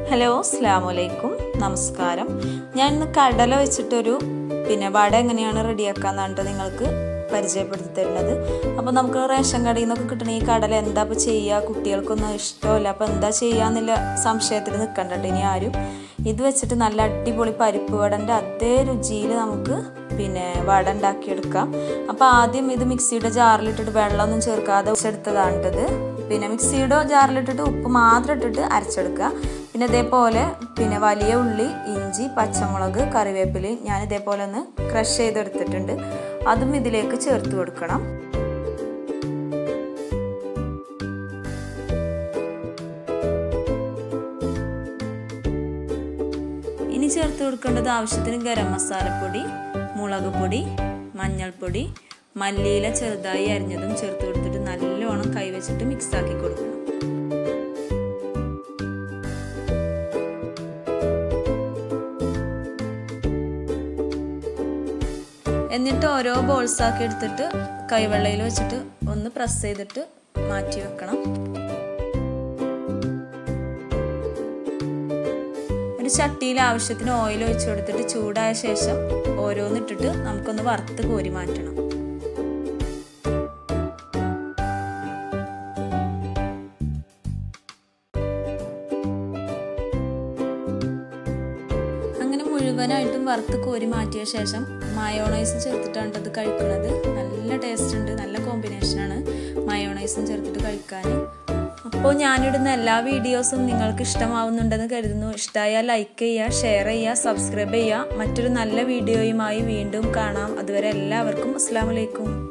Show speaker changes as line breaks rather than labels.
hello അസ്ലാമലൈക്കും നമസ്കാരം ഞാൻ ഇന്ന് കടല വെച്ചിട്ടൊരു പിന്നെ വട എങ്ങനെയാണ് റെഡിയാക്കാന്നാണ് നിങ്ങൾക്ക് പരിചയപ്പെടുത്തി തരുന്നത് അപ്പോൾ നമുക്ക് റേഷൻ കടയിൽ നിന്നൊക്കെ കിട്ടണ ഈ കടല എന്താ ഇപ്പോൾ ചെയ്യുക കുട്ടികൾക്കൊന്നും ഇഷ്ടമല്ല അപ്പോൾ എന്താ ചെയ്യാന്നുള്ള സംശയത്തിൽ നിൽക്കണ്ട ഇനി ആരും ഇത് വെച്ചിട്ട് നല്ല അടിപൊളി പരിപ്പ് വടൻ്റെ അതേ രുചിയിൽ നമുക്ക് പിന്നെ വട ഉണ്ടാക്കിയെടുക്കാം അപ്പോൾ ആദ്യം ഇത് മിക്സിയുടെ ജാറിലിട്ടിട്ട് വെള്ളമൊന്നും ചേർക്കാതെ എടുത്തതാണിട്ടത് പിന്നെ മിക്സിയുടെ ജാറിലിട്ടിട്ട് ഉപ്പ് മാത്രം ഇട്ടിട്ട് അരച്ചെടുക്കുക പിന്നെ ഇതേപോലെ പിന്നെ വലിയ ഉള്ളി ഇഞ്ചി പച്ചമുളക് കറിവേപ്പില ഞാൻ ഇതേപോലെ ഒന്ന് ക്രഷ് ചെയ്തെടുത്തിട്ടുണ്ട് അതും ഇതിലേക്ക് ചേർത്ത് കൊടുക്കണം ഇനി ചേർത്ത് കൊടുക്കേണ്ടത് ആവശ്യത്തിന് ഗരം മസാലപ്പൊടി മുളക് പൊടി മഞ്ഞൾപ്പൊടി മല്ലിയില ചെറുതായി അരിഞ്ഞതും ചേർത്ത് കൊടുത്തിട്ട് നല്ലോണം കൈവച്ചിട്ട് മിക്സ് ആക്കി കൊടുക്കണം എന്നിട്ട് ഓരോ ബോൾസ് ആക്കി എടുത്തിട്ട് കൈവെള്ളയിൽ വെച്ചിട്ട് ഒന്ന് പ്രസ് ചെയ്തിട്ട് മാറ്റി വെക്കണം ഒരു ചട്ടിയിൽ ആവശ്യത്തിന് ഓയിൽ ഒഴിച്ചു കൊടുത്തിട്ട് ചൂടായ ശേഷം ഓരോന്നിട്ടിട്ട് നമുക്കൊന്ന് വറുത്ത് കോരി മാറ്റണം അങ്ങനെ മുഴുവനായിട്ടും വറുത്ത് കോരി മാറ്റിയ ശേഷം മയോണൈസ് ചേർത്തിട്ടാണ് ഇത് കഴിക്കുന്നത് നല്ല ടേസ്റ്റ് ഉണ്ട് നല്ല കോമ്പിനേഷനാണ് മയോണൈസും ചേർത്തിട്ട് കഴിക്കാൻ അപ്പോൾ ഞാനിടുന്ന എല്ലാ വീഡിയോസും നിങ്ങൾക്ക് ഇഷ്ടമാവുന്നുണ്ടെന്ന് കരുതുന്നു ഇഷ്ടമായാൽ ലൈക്ക് ചെയ്യുക ഷെയർ ചെയ്യുക സബ്സ്ക്രൈബ് ചെയ്യുക മറ്റൊരു നല്ല വീഡിയോയുമായി വീണ്ടും കാണാം അതുവരെ എല്ലാവർക്കും അസ്സാം വലൈക്കും